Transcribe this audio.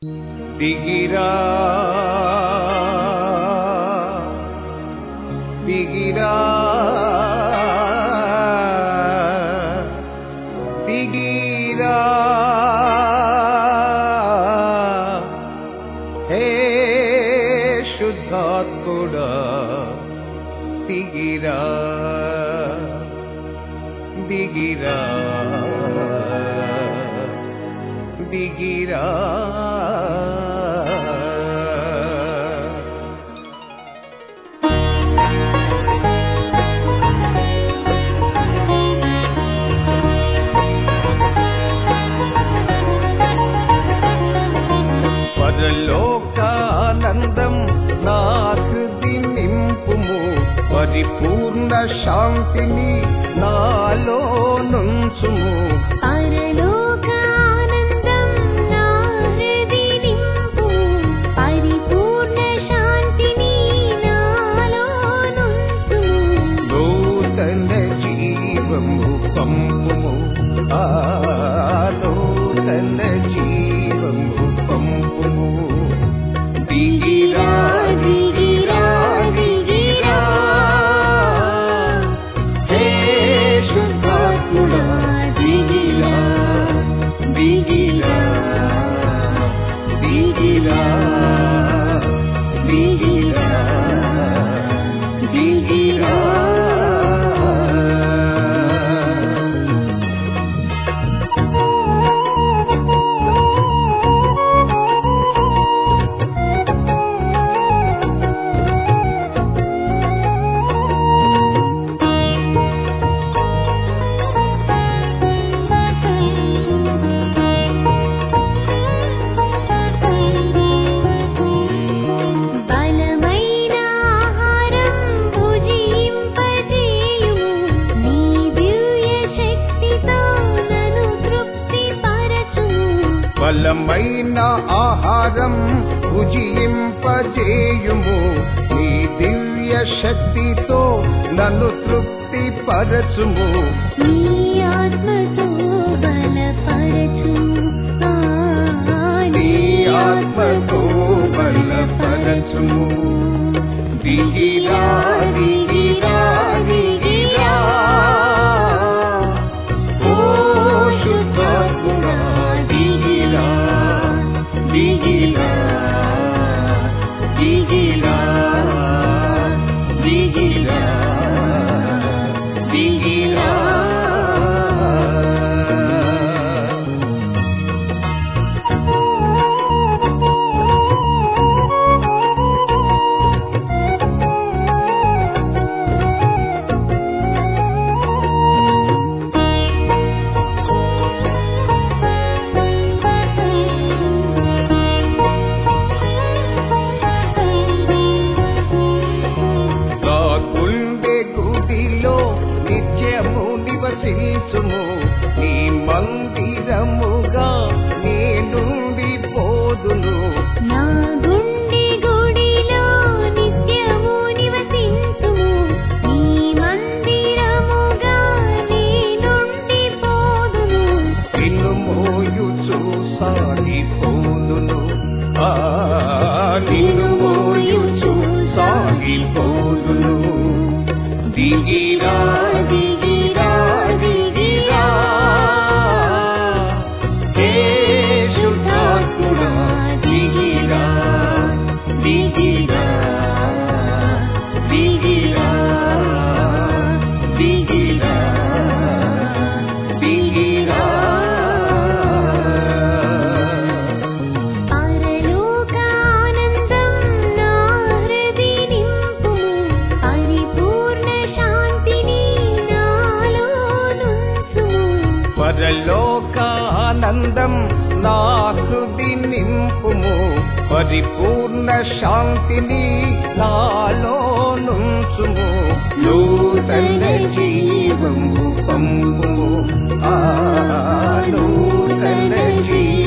దిగిరా దిగిరా దిగిరా హే శుద్ధాత్ముడా దిగిరా దిగిరా దిగిరా పరలోకానందం నా హృది నింపుము పరిపూర్ణ శాంతిని నాలో నుంచుము పరలోకానందం నా హృది నింపు పరిపూర్ణ శాంతిని నాలో నుంచు నూతన జీవము పంపుము ఆ నూతన జీవము పంపుము దిగిరా దిగిరా దిగిరా హే శుద్ధాత్ముడా దిగిరా దిగిరా దిగిరా దిగిరా దిగిరా బలమైన ఆహారం భుజింపజేయుము నీ దివ్య శక్తితో నన్ను తృప్తిపరచుము బలమైన ఆహారం భుజింపజేయుము నీ దివ్య శక్తితో నన్ను తృప్తి పరచుము నీ ఆత్మతో బలపరచుము ఆ, నీ ఆత్మతో బలపరచుము దిగిరా దిగిరా దిగిరా ఓ శుద్ధాత్ముడా దిగిరా దిగిరా దిగిరా దిగిరా దిగిరా నా గుండె గుడిలో నిత్యము నివసించుము నీ మందిరముగా నేనుండి పోదును నా గుండె గుడిలో నిత్యము నివసించుము నీ మందిరముగా నీ నుండి పోదును నిన్ను మోయుచు సాగిపోదును ఆ నిన్ను మోయుచు సాగిపోదును దిగిరా దిగిరా దిగిరా హే శుద్ధాత్ముడా దిగిరా దిగిరా దిగిరా దిగిరా దిగిరా పరలోకానందం నా హృది నింపుము పరిపూర్ణ శాంతిని నాలో నుంచుము పరలోకానందం నా హృది నింపుము పరిపూర్ణ శాంతిని నాలో నుంచుము నూతన జీవము పంపుము ఆ నూతన జీవ